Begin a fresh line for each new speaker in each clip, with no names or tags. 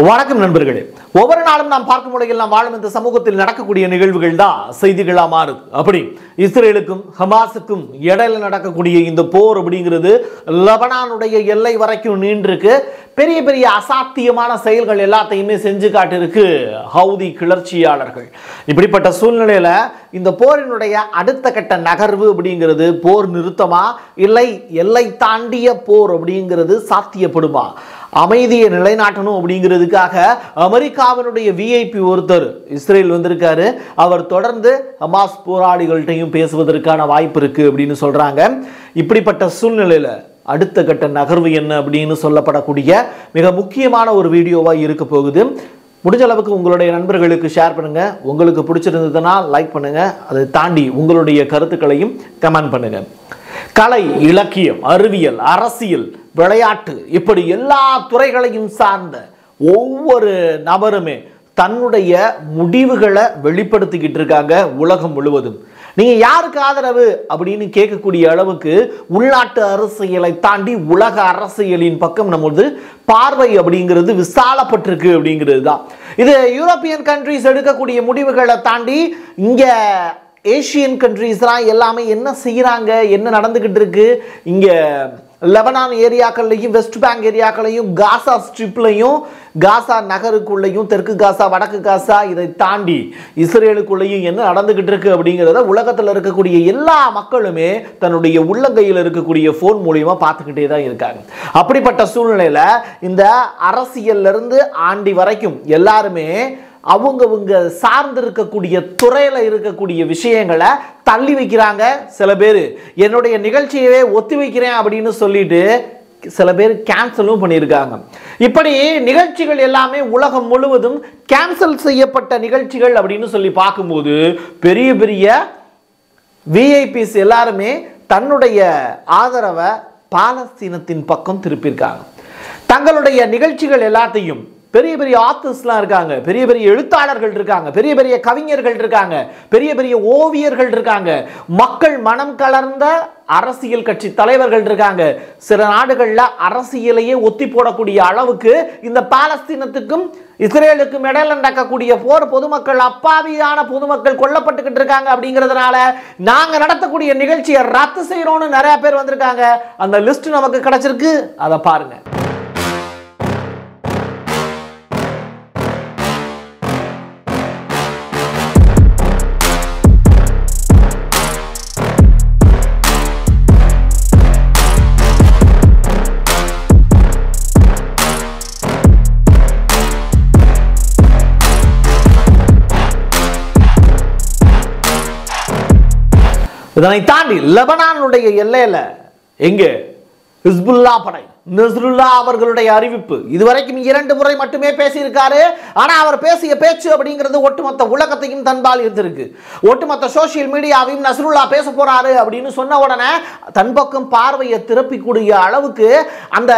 வணக்கம் நண்பர்களே ஒவ்வொரு நாளும் நாம் பார்க்கும் முறையில் நாம் வாழும் இந்த சமூகத்தில் நடக்கக்கூடிய நிகழ்வுகள் தான் செய்திகளா மாறுது அப்படி இஸ்ரேலுக்கும் ஹமாஸுக்கும் இடையில நடக்கக்கூடிய இந்த போர் அப்படிங்கிறது லெபனானுடைய எல்லை வரைக்கும் நீண்டிருக்கு பெரிய பெரிய அசாத்தியமான செயல்கள் எல்லாத்தையுமே செஞ்சு காட்டிருக்கு ஹவுதி கிளர்ச்சியாளர்கள் இப்படிப்பட்ட சூழ்நிலையில இந்த போரினுடைய அடுத்த கட்ட நகர்வு அப்படிங்கிறது போர் நிறுத்தமா இல்லை எல்லை தாண்டிய போர் அப்படிங்கிறது சாத்தியப்படுமா அமைதியை நிலைநாட்டணும் அப்படிங்கிறதுக்காக அமெரிக்காவினுடைய விஐபி ஒருத்தர் இஸ்ரேல் வந்திருக்காரு அவர் தொடர்ந்து ஹமாஸ் போராளிகள்கிட்டையும் பேசுவதற்கான வாய்ப்பு இருக்கு அப்படின்னு சொல்றாங்க இப்படிப்பட்ட சூழ்நிலையில அடுத்த கட்ட நகர்வு என்ன அப்படின்னு சொல்லப்படக்கூடிய மிக முக்கியமான ஒரு வீடியோவா இருக்க போகுது முடிஞ்ச அளவுக்கு உங்களுடைய நண்பர்களுக்கு ஷேர் பண்ணுங்க உங்களுக்கு பிடிச்சிருந்ததுன்னா லைக் பண்ணுங்க அதை தாண்டி உங்களுடைய கருத்துக்களையும் கமெண்ட் பண்ணுங்க கலை இலக்கியம் அறிவியல் அரசியல் விளையாட்டு இப்படி எல்லா துறைகளையும் சார்ந்த ஒவ்வொரு நபருமே தன்னுடைய முடிவுகளை வெளிப்படுத்திக்கிட்டு இருக்காங்க உலகம் முழுவதும் நீங்க யாருக்கு ஆதரவு அப்படின்னு கேட்கக்கூடிய அளவுக்கு உள்நாட்டு அரசியலை தாண்டி உலக அரசியலின் பக்கம் நமது பார்வை அப்படிங்கிறது விசாலப்பட்டிருக்கு அப்படிங்கிறது தான் இது யூரோப்பியன் கண்ட்ரிஸ் எடுக்கக்கூடிய முடிவுகளை தாண்டி இங்க ஏஷியன் கண்ட்ரீஸ்லாம் எல்லாமே என்ன செய்கிறாங்க என்ன நடந்துக்கிட்டு இருக்கு இங்கே லெபனான் ஏரியாக்கள்லையும் வெஸ்ட் பேங்க் ஏரியாக்களையும் காசா ஸ்ட்ரிப்லையும் காசா நகருக்குள்ளேயும் தெற்கு காசா வடக்கு காசா இதை தாண்டி இஸ்ரேலுக்குள்ளேயும் என்ன நடந்துகிட்டு இருக்கு அப்படிங்கிறத உலகத்தில் இருக்கக்கூடிய எல்லா மக்களுமே தன்னுடைய உள்ளங்கையில் இருக்கக்கூடிய ஃபோன் மூலியமா பார்த்துக்கிட்டே தான் இருக்காங்க அப்படிப்பட்ட சூழ்நிலையில இந்த அரசியல்ல இருந்து ஆண்டி வரைக்கும் எல்லாருமே அவங்கவுங்க சார்ந்து இருக்கக்கூடிய துறையில இருக்கக்கூடிய விஷயங்களை தள்ளி வைக்கிறாங்க சில பேர் என்னுடைய நிகழ்ச்சியவே ஒத்தி வைக்கிறேன் அப்படின்னு சொல்லிட்டு சில பேர் கேன்சலும் பண்ணியிருக்காங்க இப்படி நிகழ்ச்சிகள் எல்லாமே உலகம் முழுவதும் கேன்சல் செய்யப்பட்ட நிகழ்ச்சிகள் அப்படின்னு சொல்லி பார்க்கும்போது பெரிய பெரிய விஐபிஸ் எல்லாருமே தன்னுடைய ஆதரவை பாலஸ்தீனத்தின் பக்கம் திருப்பியிருக்காங்க தங்களுடைய நிகழ்ச்சிகள் எல்லாத்தையும் பெரிய பெரிய ஆர்டிஸ்ட்லாம் இருக்காங்க பெரிய பெரிய எழுத்தாளர்கள் இருக்காங்க பெரிய பெரிய கவிஞர்கள் இருக்காங்க பெரிய பெரிய ஓவியர்கள் இருக்காங்க மக்கள் மனம் கலர்ந்த அரசியல் கட்சி தலைவர்கள் இருக்காங்க சில நாடுகளில் அரசியலையே ஒத்தி போடக்கூடிய அளவுக்கு இந்த பாலஸ்தீனத்துக்கும் இஸ்ரேலுக்கும் இடையில நடக்கக்கூடிய போர் பொதுமக்கள் அப்பாவியான பொதுமக்கள் கொல்லப்பட்டுக்கிட்டு இருக்காங்க அப்படிங்கிறதுனால நாங்க நடத்தக்கூடிய நிகழ்ச்சியை ரத்து செய்யறோம்னு நிறைய பேர் வந்திருக்காங்க அந்த லிஸ்ட் நமக்கு கிடைச்சிருக்கு அதை பாருங்க இதனை தாண்டி லெபனானுடைய எல்லையில எங்க ஹிஸ்புல்லா படை நஸ்ருல்லா அவர்களுடைய அறிவிப்பு இதுவரைக்கும் இரண்டு முறை மட்டுமே பேசியிருக்காரு ஆனா அவர் பேசிய பேச்சு அப்படிங்கிறது ஒட்டுமொத்த உலகத்தையும் தன்பால் இருந்திருக்கு ஒட்டுமொத்த சோசியல் மீடியாவையும் நஸ்ருல்லா பேச போறாரு அப்படின்னு சொன்ன உடனே தன் பக்கம் பார்வையை திருப்பிக்கூடிய அளவுக்கு அந்த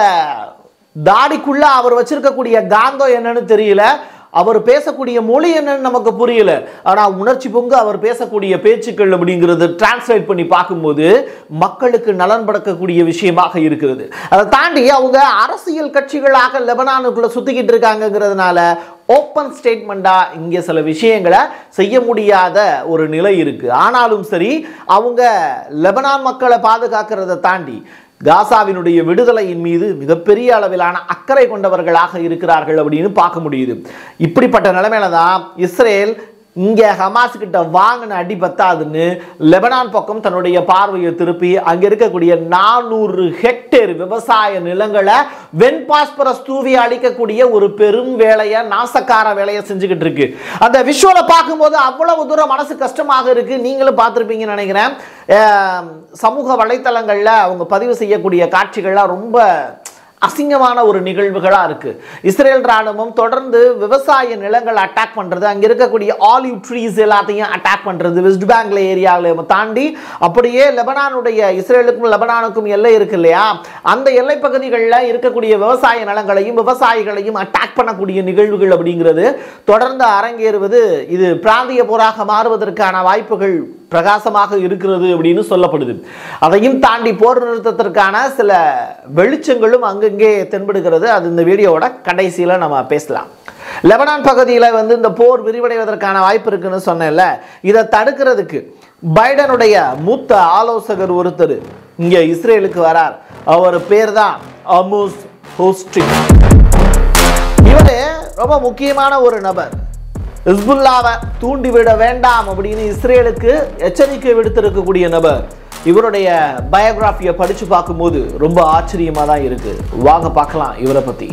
தாடிக்குள்ள அவர் வச்சிருக்கக்கூடிய காந்தம் என்னன்னு தெரியல அவர் பேசக்கூடிய மொழி என்னன்னு நமக்கு புரியல ஆனா உணர்ச்சி பொங்கு அவர் பேசக்கூடிய பேச்சுக்கள் அப்படிங்கிறது டிரான்ஸ்லேட் பண்ணி பார்க்கும்போது மக்களுக்கு நலன் படக்கக்கூடிய விஷயமாக இருக்கிறது அதை தாண்டி அவங்க அரசியல் கட்சிகளாக லெபனானுக்குள்ள சுத்திக்கிட்டு இருக்காங்கங்கிறதுனால ஓப்பன் ஸ்டேட்மெண்டா இங்கே சில விஷயங்களை செய்ய முடியாத ஒரு நிலை இருக்கு ஆனாலும் சரி அவங்க லெபனான் மக்களை பாதுகாக்கிறத தாண்டி காசாவினுடைய விடுதலையின் மீது மிகப்பெரிய அளவிலான அக்கறை கொண்டவர்களாக இருக்கிறார்கள் அப்படின்னு பார்க்க முடியுது இப்படிப்பட்ட நிலைமையில தான் இஸ்ரேல் இங்கே ஹமாஸ் கிட்ட வாங்கின அடி பத்தாதுன்னு லெபனான் பக்கம் தன்னுடைய பார்வையை திருப்பி அங்க இருக்கக்கூடிய நானூறு ஹெக்டேர் விவசாய நிலங்களை வெண்பாஸ்பரஸ் தூவி அழிக்கக்கூடிய ஒரு பெரும் வேலையை நாசக்கார வேலையை செஞ்சுக்கிட்டு இருக்கு அந்த விஷுவலை பார்க்கும்போது அவ்வளவு தூரம் மனசு கஷ்டமாக இருக்கு நீங்களும் பார்த்துருப்பீங்கன்னு நினைக்கிறேன் அஹ் சமூக வலைத்தளங்களில் அவங்க பதிவு செய்யக்கூடிய காட்சிகள்லாம் ரொம்ப அசிங்கமான ஒரு நிகழ்வுகளாக இருக்கு இஸ்ரேல் ராணுவம் தொடர்ந்து விவசாய நிலங்களை அட்டாக் பண்றது அங்க இருக்கக்கூடிய ஆலிவ் ட்ரீஸ் எல்லாத்தையும் அட்டாக் பண்றது வெஸ்ட் பேங்க்ல ஏரியாவில் தாண்டி அப்படியே லெபனானுடைய இஸ்ரேலுக்கும் லெபனானுக்கும் எல்லை இருக்கு இல்லையா அந்த எல்லை பகுதிகளில் இருக்கக்கூடிய விவசாய நிலங்களையும் விவசாயிகளையும் அட்டாக் பண்ணக்கூடிய நிகழ்வுகள் அப்படிங்கிறது தொடர்ந்து அரங்கேறுவது இது பிராந்திய போராக மாறுவதற்கான வாய்ப்புகள் பிரகாசமாக இருக்கிறது அப்படின்னு சொல்லப்படுது அதையும் தாண்டி போர் நிறுத்தத்திற்கான சில வெளிச்சங்களும் அங்கங்கே தென்படுகிறது அது இந்த வீடியோவோட கடைசியில் நம்ம பேசலாம் லெபனான் பகுதியில் வந்து இந்த போர் விரிவடைவதற்கான வாய்ப்பு இருக்குன்னு சொன்னேன்ல இதை தடுக்கிறதுக்கு பைடனுடைய மூத்த ஆலோசகர் ஒருத்தர் இங்கே இஸ்ரேலுக்கு வரார் அவர் பேர் தான் அமூஸ் ஹோஸ்டிக் இவர் ரொம்ப முக்கியமான ஒரு நபர் ஹிஸ்புல்லாவை தூண்டிவிட வேண்டாம் அப்படின்னு இஸ்ரேலுக்கு எச்சரிக்கை விடுத்திருக்கக்கூடிய நபர் இவருடைய பயோகிராஃபியை படிச்சு பார்க்கும்போது ரொம்ப ஆச்சரியமா தான் இருக்கு வாங்க பார்க்கலாம் இவரை பத்தி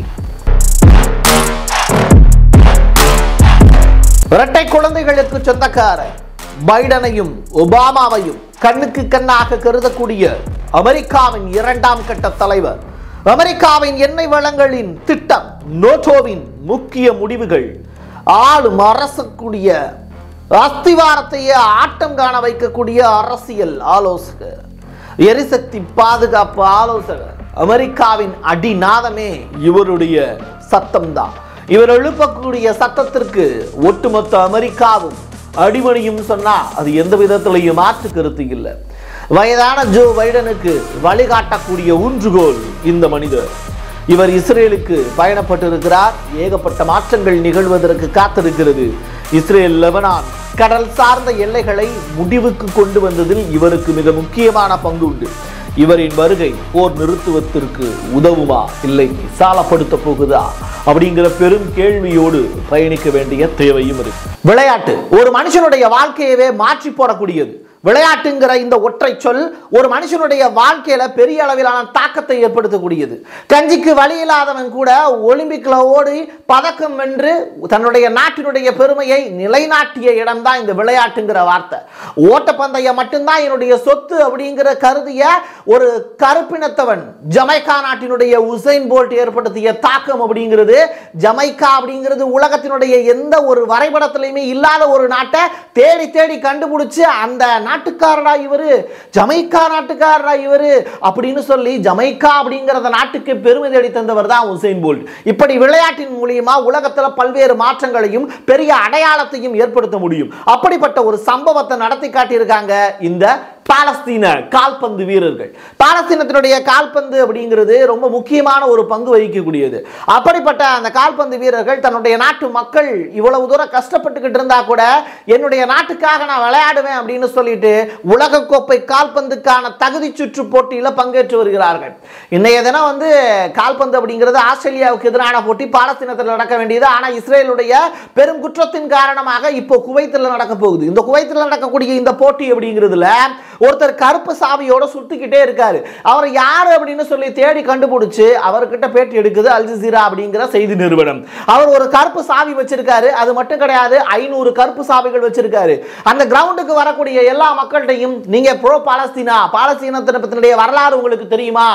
இரட்டை குழந்தைகளுக்கு சொந்தக்காரர் பைடனையும் ஒபாமாவையும் கண்ணுக்கு கண்ணாக கருதக்கூடிய அமெரிக்காவின் இரண்டாம் கட்ட தலைவர் அமெரிக்காவின் எண்ணெய் வளங்களின் திட்டம் நோட்டோவின் முக்கிய முடிவுகள் ஆளும் அரசக்கூடிய அஸ்திவாரத்தையே ஆட்டம் காண வைக்கக்கூடிய அரசியல் ஆலோசகர் எரிசக்தி பாதுகாப்பு ஆலோசகர் அமெரிக்காவின் அடிநாதமே இவருடைய சத்தம்தான் இவர் எழுப்பக்கூடிய சத்தத்திற்கு ஒட்டுமொத்த அமெரிக்காவும் அடிமணியும் சொன்னா அது எந்த விதத்திலையும் மாற்று கருத்து இல்லை வயதான ஜோ பைடனுக்கு வழிகாட்டக்கூடிய ஊன்றுகோல் இந்த மனிதர் இவர் இஸ்ரேலுக்கு பயணப்பட்டிருக்கிறார் ஏகப்பட்ட மாற்றங்கள் நிகழ்வதற்கு காத்திருக்கிறது இஸ்ரேல் லெபனான் கடல் சார்ந்த எல்லைகளை முடிவுக்கு கொண்டு வந்ததில் இவருக்கு மிக முக்கியமான பங்கு உண்டு இவரின் வருகை போர் நிறுத்துவதற்கு உதவுமா இல்லை சாலப்படுத்த போகுதா அப்படிங்கிற பெரும் கேள்வியோடு பயணிக்க வேண்டிய தேவையும் இருக்கு விளையாட்டு ஒரு மனுஷனுடைய வாழ்க்கையவே மாற்றி போடக்கூடியது விளையாட்டுங்கிற இந்த ஒற்றை சொல் ஒரு மனுஷனுடைய வாழ்க்கையில பெரிய அளவிலான தாக்கத்தை ஏற்படுத்தக்கூடியது கஞ்சிக்கு வழி இல்லாதவன் கூட ஒலிம்பிக்ல ஓடி பதக்கம் வென்று தன்னுடைய நாட்டினுடைய பெருமையை நிலைநாட்டிய இடம்தான் இந்த விளையாட்டுங்கிற வார்த்தை ஓட்டப்பந்தயம் மட்டும்தான் என்னுடைய சொத்து அப்படிங்கிற கருதிய ஒரு கருப்பினத்தவன் ஜமைக்கா நாட்டினுடைய உசைன் போல்ட் ஏற்படுத்திய தாக்கம் அப்படிங்கிறது ஜமைக்கா அப்படிங்கிறது உலகத்தினுடைய எந்த ஒரு வரைபடத்திலையுமே இல்லாத ஒரு நாட்டை தேடி தேடி கண்டுபிடிச்சு அந்த நாட்டுக்காரரா இவரு ஜமைக்கா நாட்டுக்காரரா இவரு அப்படின்னு சொல்லி ஜமைக்கா அப்படிங்கிறத நாட்டுக்கு பெருமை தேடி தந்தவர் தான் உசைன் போல்ட் இப்படி விளையாட்டின் மூலியமா உலகத்துல பல்வேறு மாற்றங்களையும் பெரிய அடையாளத்தையும் ஏற்படுத்த முடியும் அப்படிப்பட்ட ஒரு சம்பவத்தை நடத்தி காட்டியிருக்காங்க இந்த பாலஸ்தீன கால்பந்து வீரர்கள் பாலஸ்தீனத்தினுடைய கால்பந்து அப்படிங்கிறது ரொம்ப முக்கியமான ஒரு பங்கு வகிக்கக்கூடியது அப்படிப்பட்ட அந்த கால்பந்து வீரர்கள் தன்னுடைய நாட்டு மக்கள் இவ்வளவு தூரம் கஷ்டப்பட்டுக்கிட்டு இருந்தா கூட என்னுடைய நாட்டுக்காக நான் விளையாடுவேன் அப்படின்னு சொல்லிட்டு உலகக்கோப்பை கால்பந்துக்கான தகுதி சுற்று போட்டியில் பங்கேற்று வருகிறார்கள் இன்னைய தினம் வந்து கால்பந்து அப்படிங்கிறது ஆஸ்திரேலியாவுக்கு எதிரான போட்டி பாலஸ்தீனத்தில் நடக்க வேண்டியது ஆனால் இஸ்ரேலுடைய பெரும் குற்றத்தின் காரணமாக இப்போ குவைத்தில் நடக்க போகுது இந்த குவைத்தில் நடக்கக்கூடிய இந்த போட்டி அப்படிங்கிறதுல ஒருத்தர் கருப்பு சாவியோட சுத்திக்கிட்டே இருக்காரு அவர் யாரு அப்படின்னு சொல்லி தேடி கண்டுபிடிச்சு அவர்கிட்ட பேட்டி எடுக்குது அல் ஜசீரா அப்படிங்கிற செய்தி நிறுவனம் அவர் ஒரு கருப்பு சாவி வச்சிருக்காரு அது மட்டும் கிடையாது ஐநூறு கருப்பு சாவிகள் வச்சிருக்காரு அந்த கிரவுண்டுக்கு வரக்கூடிய எல்லா மக்கள்கிட்டையும் நீங்க ப்ரோ பாலஸ்தீனா பாலஸ்தீனத்தினுடைய வரலாறு உங்களுக்கு தெரியுமா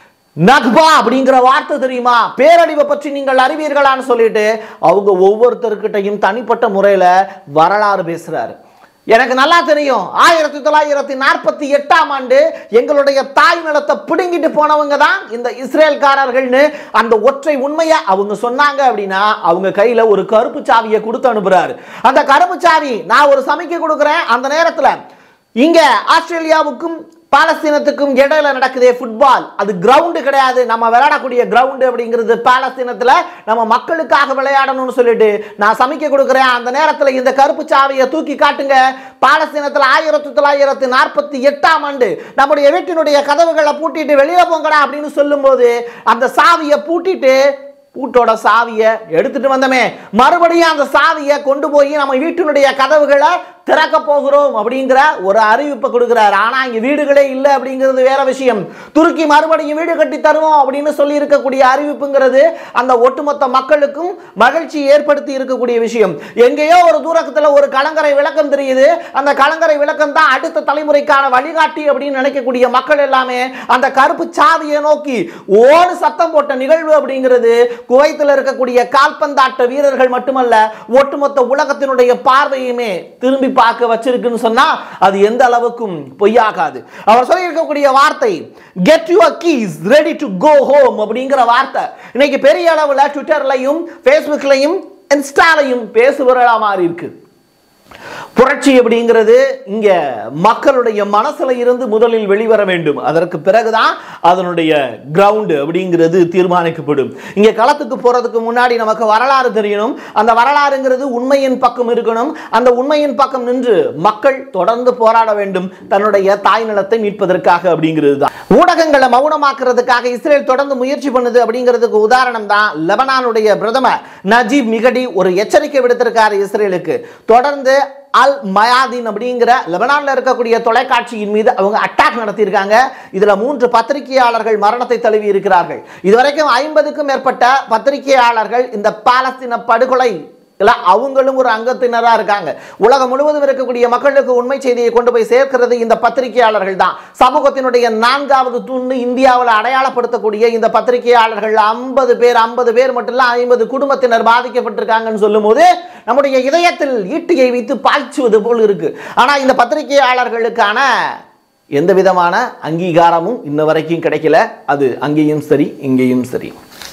நக்பா அப்படிங்கிற வார்த்தை தெரியுமா பேரழிவை பற்றி நீங்கள் அறிவீர்களான்னு சொல்லிட்டு அவங்க ஒவ்வொருத்தருக்கிட்டையும் தனிப்பட்ட முறையில் வரலாறு பேசுறாரு எனக்கு நல்லா தெரியும் ஆயிரத்தி தொள்ளாயிரத்தி நாற்பத்தி எட்டாம் ஆண்டு எங்களுடைய தாய் நிலத்தை பிடுங்கிட்டு போனவங்க தான் இந்த இஸ்ரேல்காரர்கள்னு அந்த ஒற்றை உண்மையை அவங்க சொன்னாங்க அப்படின்னா அவங்க கையில ஒரு கருப்பு சாவியை கொடுத்து அனுப்புறாரு அந்த கருப்பு சாவி நான் ஒரு சமைக்க கொடுக்குறேன் அந்த நேரத்தில் இங்க ஆஸ்திரேலியாவுக்கும் பாலஸ்தீனத்துக்கும் இடையில நடக்குதே ஃபுட்பால் அது கிரவுண்டு கிடையாது நம்ம விளையாடக்கூடிய கிரவுண்டு அப்படிங்கிறது பாலஸ்தீனத்துல நம்ம மக்களுக்காக விளையாடணும்னு சொல்லிட்டு நான் சமைக்க கொடுக்குறேன் அந்த நேரத்தில் இந்த கருப்பு சாவியை தூக்கி காட்டுங்க பாலஸ்தீனத்தில் ஆயிரத்தி தொள்ளாயிரத்தி நாற்பத்தி எட்டாம் ஆண்டு நம்முடைய வீட்டினுடைய கதவுகளை பூட்டிட்டு வெளியில போங்கடா அப்படின்னு சொல்லும்போது அந்த சாவியை பூட்டிட்டு பூட்டோட சாவியை எடுத்துட்டு வந்தோமே மறுபடியும் அந்த சாவியை கொண்டு போய் நம்ம வீட்டினுடைய கதவுகளை திறக்க போகிறோம் அப்படிங்கிற ஒரு அறிவிப்பை கொடுக்கிறார் ஆனா இங்க வீடுகளே இல்லை அப்படிங்கிறது வேற விஷயம் துருக்கி மறுபடியும் வீடு கட்டி தருவோம் அப்படின்னு சொல்லி இருக்கக்கூடிய அறிவிப்புங்கிறது அந்த ஒட்டுமொத்த மக்களுக்கும் மகிழ்ச்சி ஏற்படுத்தி இருக்கக்கூடிய விஷயம் எங்கேயோ ஒரு தூரத்துல ஒரு கலங்கரை விளக்கம் தெரியுது அந்த கலங்கரை விளக்கம் தான் அடுத்த தலைமுறைக்கான வழிகாட்டி அப்படின்னு நினைக்கக்கூடிய மக்கள் எல்லாமே அந்த கருப்பு சாவியை நோக்கி ஓடு சத்தம் போட்ட நிகழ்வு அப்படிங்கிறது குவைத்தில் இருக்கக்கூடிய கால்பந்தாட்ட வீரர்கள் மட்டுமல்ல ஒட்டுமொத்த உலகத்தினுடைய பார்வையுமே திரும்பி பார்க்க வச்சிருக்குன்னு சொன்னா அது எந்த அளவுக்கும் பொய்யாகாது அவர் சொல்லி இருக்கக்கூடிய வார்த்தை get your keys ready to go home அப்படிங்கிற வார்த்தை இன்னைக்கு பெரிய அளவில் ட்விட்டர்லையும் ஃபேஸ்புக்லையும் இன்ஸ்டாலையும் பேசுபொருளா மாறி இருக்கு புரட்சி அப்படிங்கிறது இங்க மக்களுடைய மனசுல இருந்து முதலில் வெளிவர வேண்டும் அதற்கு பிறகுதான் அதனுடைய கிரவுண்டு அப்படிங்கிறது தீர்மானிக்கப்படும் இங்க களத்துக்கு போறதுக்கு முன்னாடி நமக்கு வரலாறு தெரியணும் அந்த வரலாறுங்கிறது உண்மையின் பக்கம் இருக்கணும் அந்த உண்மையின் பக்கம் நின்று மக்கள் தொடர்ந்து போராட வேண்டும் தன்னுடைய தாய் நிலத்தை மீட்பதற்காக அப்படிங்கிறது தான் ஊடகங்களை மௌனமாக்குறதுக்காக இஸ்ரேல் தொடர்ந்து முயற்சி பண்ணுது அப்படிங்கிறதுக்கு உதாரணம் தான் லெபனானுடைய பிரதமர் நஜீப் மிகடி ஒரு எச்சரிக்கை விடுத்திருக்காரு இஸ்ரேலுக்கு தொடர்ந்து அல் மயாதீன் அப்படிங்கிற லெபனான்ல இருக்கக்கூடிய தொலைக்காட்சியின் மீது அவங்க அட்டாக் நடத்தியிருக்காங்க இதுல மூன்று பத்திரிகையாளர்கள் மரணத்தை தழுவி இருக்கிறார்கள் இதுவரைக்கும் ஐம்பதுக்கும் மேற்பட்ட பத்திரிகையாளர்கள் இந்த பாலஸ்தீன படுகொலை இல்ல அவங்களும் ஒரு அங்கத்தினரா இருக்காங்க உலகம் முழுவதும் இருக்கக்கூடிய மக்களுக்கு உண்மை செய்தியை கொண்டு போய் சேர்க்கிறது இந்த பத்திரிகையாளர்கள் தான் சமூகத்தினுடைய நான்காவது தூண் இந்தியாவில் அடையாளப்படுத்தக்கூடிய இந்த பத்திரிகையாளர்கள் ஐம்பது பேர் ஐம்பது பேர் மட்டும் இல்ல ஐம்பது குடும்பத்தினர் பாதிக்கப்பட்டிருக்காங்கன்னு சொல்லும்போது நம்முடைய இதயத்தில் ஈட்டியை வைத்து பாய்ச்சுவது போல் இருக்கு ஆனா இந்த பத்திரிகையாளர்களுக்கான எந்த விதமான அங்கீகாரமும் இன்ன வரைக்கும் கிடைக்கல அது அங்கேயும் சரி இங்கேயும் சரி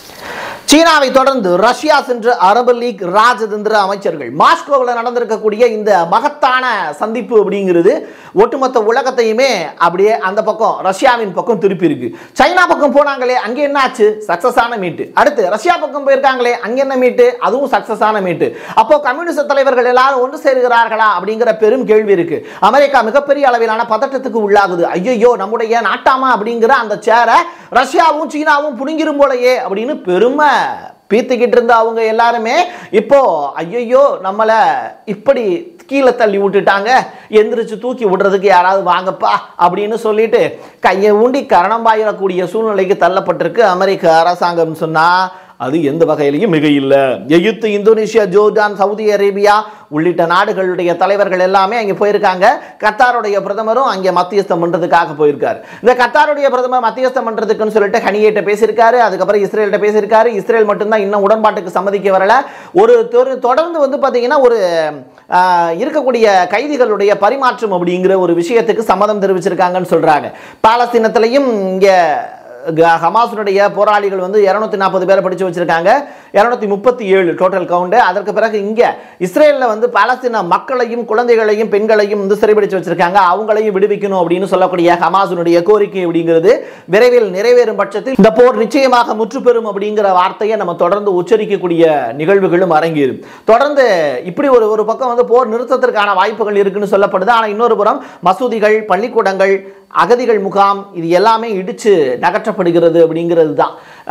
சீனாவை தொடர்ந்து ரஷ்யா சென்ற அரபு லீக் ராஜதந்திர அமைச்சர்கள் மாஸ்கோவில் நடந்திருக்கக்கூடிய இந்த மகத்தான சந்திப்பு அப்படிங்கிறது ஒட்டுமொத்த உலகத்தையுமே அப்படியே அந்த பக்கம் ரஷ்யாவின் பக்கம் திருப்பி இருக்கு சைனா பக்கம் போனாங்களே அங்கே என்ன ஆச்சு சக்சஸ் ஆன மீட்டு அடுத்து ரஷ்யா பக்கம் போயிருக்காங்களே அங்க என்ன மீட்டு அதுவும் சக்சஸ் ஆன மீட்டு அப்போ கம்யூனிஸ்ட் தலைவர்கள் எல்லாரும் ஒன்று சேருகிறார்களா அப்படிங்கிற பெரும் கேள்வி இருக்கு அமெரிக்கா மிகப்பெரிய அளவிலான பதட்டத்துக்கு உள்ளாகுது ஐயோ நம்முடைய நாட்டாமா அப்படிங்கிற அந்த சேரை ரஷ்யாவும் சீனாவும் புடுங்கிரும் போலயே அப்படின்னு பெருமை பீத்துக்கிட்டு இருந்த அவங்க எல்லாருமே இப்போ ஐயையோ நம்மளை இப்படி கீழே தள்ளி விட்டுட்டாங்க எந்திரிச்சு தூக்கி விடுறதுக்கு யாராவது வாங்கப்பா அப்படின்னு சொல்லிட்டு கையை ஊண்டி கரணம் பாயிடக்கூடிய சூழ்நிலைக்கு தள்ளப்பட்டிருக்கு அமெரிக்க அரசாங்கம் சொன்னா அது எந்த வகையிலையும் மிக இல்லை Egypt Indonesia Jordan Saudi Arabia உள்ளிட்ட நாடுகளுடைய தலைவர்கள் எல்லாமே அங்கே போயிருக்காங்க கத்தாருடைய பிரதமரும் அங்கே மத்தியஸ்தம் பண்றதுக்காக போயிருக்காரு இந்த கத்தாருடைய பிரதமர் மத்தியஸ்தம் பண்றதுக்குன்னு சொல்லிட்டு ஹனியேட்ட பேசியிருக்காரு அதுக்கப்புறம் இஸ்ரேல்கிட்ட பேசியிருக்காரு இஸ்ரேல் மட்டும்தான் இன்னும் உடன்பாட்டுக்கு சம்மதிக்க வரல ஒரு தொரு- தொடர்ந்து வந்து பார்த்தீங்கன்னா ஒரு ஆஹ், இருக்கக்கூடிய கைதிகளுடைய பரிமாற்றம் அப்படிங்கிற ஒரு விஷயத்துக்கு சம்மதம் தெரிவிச்சிருக்காங்கன்னு சொல்றாங்க பாலஸ்தீனத்திலையும் இங்கே க- ஹமாஸினுடைய போராளிகள் வந்து இரநூத்தி நாற்பது பேரை பிடிச்சு வச்சிருக்காங்க இரநூத்தி முப்பத்தி ஏழு டோட்டல் கவுண்டு அதற்கு பிறகு இங்கே இஸ்ரேலில் வந்து பாலஸ்தீன மக்களையும் குழந்தைகளையும் பெண்களையும் வந்து சிறைபிடிச்சு வச்சிருக்காங்க அவங்களையும் விடுவிக்கணும் அப்படின்னு சொல்லக்கூடிய ஹமாஸினுடைய கோரிக்கை அப்படிங்கிறது விரைவில் நிறைவேறும் பட்சத்தில் இந்த போர் நிச்சயமாக முற்றுப்பெறும் அப்படிங்கிற வார்த்தையை நம்ம தொடர்ந்து உச்சரிக்கக்கூடிய நிகழ்வுகளும் அரங்கேறும் தொடர்ந்து இப்படி ஒரு ஒரு பக்கம் வந்து போர் நிறுத்தத்திற்கான வாய்ப்புகள் இருக்குன்னு சொல்லப்படுது ஆனால் இன்னொரு புறம் மசூதிகள் பள்ளிக்கூடங்கள் அகதிகள் முகாம் இது எல்லாமே இடிச்சு நகற்றப்படுகிறது அப்படிங்கிறது தான்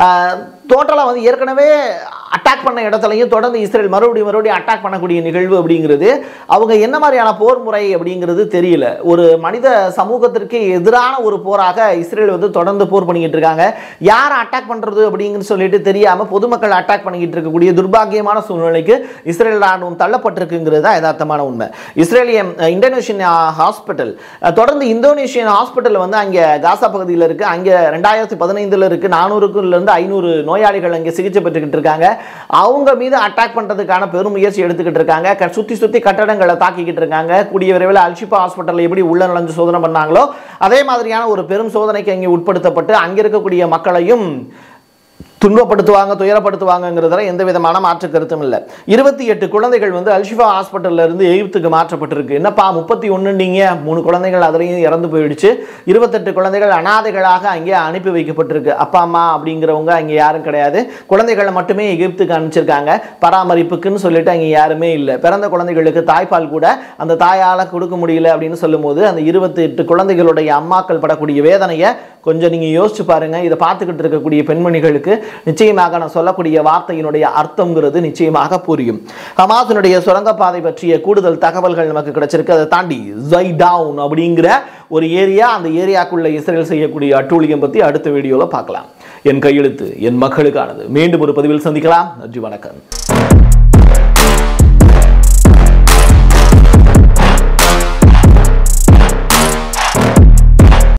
டோட்டலாக வந்து ஏற்கனவே அட்டாக் பண்ண இடத்துலையும் தொடர்ந்து இஸ்ரேல் மறுபடியும் மறுபடியும் அட்டாக் பண்ணக்கூடிய நிகழ்வு அப்படிங்கிறது அவங்க என்ன மாதிரியான போர் முறை அப்படிங்கிறது தெரியல ஒரு மனித சமூகத்திற்கு எதிரான ஒரு போராக இஸ்ரேல் வந்து தொடர்ந்து போர் பண்ணிக்கிட்டு இருக்காங்க யாரை அட்டாக் பண்ணுறது அப்படிங்கிறது சொல்லிட்டு தெரியாமல் பொதுமக்கள் அட்டாக் பண்ணிக்கிட்டு இருக்கக்கூடிய துர்பாக்கியமான சூழ்நிலைக்கு இஸ்ரேல் ராணுவம் தள்ளப்பட்டிருக்குங்கிறது தான் யதார்த்தமான உண்மை இஸ்ரேலிய அஹ், இந்தோனேஷியன் ஹாஸ்பிட்டல் அஹ், தொடர்ந்து இந்தோனேஷியன் ஹாஸ்பிட்டல் வந்து அங்கே காசா பகுதியில் இருக்குது அங்கே ரெண்டாயிரத்தி பதினைந்தில் இருக்குது நானூறுக்குலேருந்து ஐநூறு நோயாளிகள் அங்கே சிகிச்சை பெற்றுக்கிட்டு இருக்காங்க அவங்க மீது அட்டாக் பண்ணுறதுக்கான பெரும் முயற்சி எடுத்துக்கிட்டு இருக்காங்க க- சுற்றி சுற்றி கட்டடங்களை தாக்கிக்கிட்டு இருக்காங்க கூடிய விரைவில் அல்ஷிபா ஹாஸ்பிட்டலில் எப்படி உள்ள நுழைஞ்சு சோதனை பண்ணாங்களோ அதே மாதிரியான ஒரு பெரும் சோதனைக்கு அங்கே உட்படுத்தப்பட்டு அங்கே இருக்கக்கூடிய மக்களையும் துன்பப்படுத்துவாங்க துயரப்படுத்துவாங்கங்கிறதுல எந்த விதமான மாற்று கருத்தும் இல்லை இருபத்தி எட்டு குழந்தைகள் வந்து அல்ஷிஃபா ஹாஸ்பிட்டல்ல இருந்து எகிப்துக்கு மாற்றப்பட்டிருக்கு என்னப்பா முப்பத்தி ஒன்றுனீங்க மூணு குழந்தைகள் அதுலேயும் இறந்து போயிடுச்சு இருபத்தெட்டு குழந்தைகள் அனாதைகளாக அங்கே அனுப்பி வைக்கப்பட்டிருக்கு அப்பா அம்மா அப்படிங்கிறவங்க அங்கே யாரும் கிடையாது குழந்தைகளை மட்டுமே எகிப்துக்கு அனுப்பிச்சிருக்காங்க பராமரிப்புக்குன்னு சொல்லிட்டு அங்கே யாருமே இல்லை பிறந்த குழந்தைகளுக்கு தாய்ப்பால் கூட அந்த தாயால் கொடுக்க முடியல அப்படின்னு சொல்லும்போது அந்த இருபத்தி எட்டு குழந்தைகளுடைய அம்மாக்கள் படக்கூடிய வேதனையை கொஞ்சம் நீங்கள் யோசிச்சு பாருங்க இதை பார்த்துக்கிட்டு இருக்கக்கூடிய பெண்மணிகளுக்கு நிச்சயமாக நான் சொல்லக்கூடிய வார்த்தையினுடைய அர்த்தங்கிறது நிச்சயமாக புரியும் ஹமாஸினுடைய சுரங்கப்பாதை பற்றிய கூடுதல் தகவல்கள் நமக்கு கிடைச்சிருக்கு அதை தாண்டி ஜை டவுன் அப்படிங்கிற ஒரு ஏரியா அந்த ஏரியாக்குள்ள இஸ்ரேல் செய்யக்கூடிய அட்டூழியம் பற்றி அடுத்த வீடியோவில் பார்க்கலாம் என் கையெழுத்து என் மக்களுக்கானது மீண்டும் ஒரு பதிவில் சந்திக்கலாம் நன்றி வணக்கம்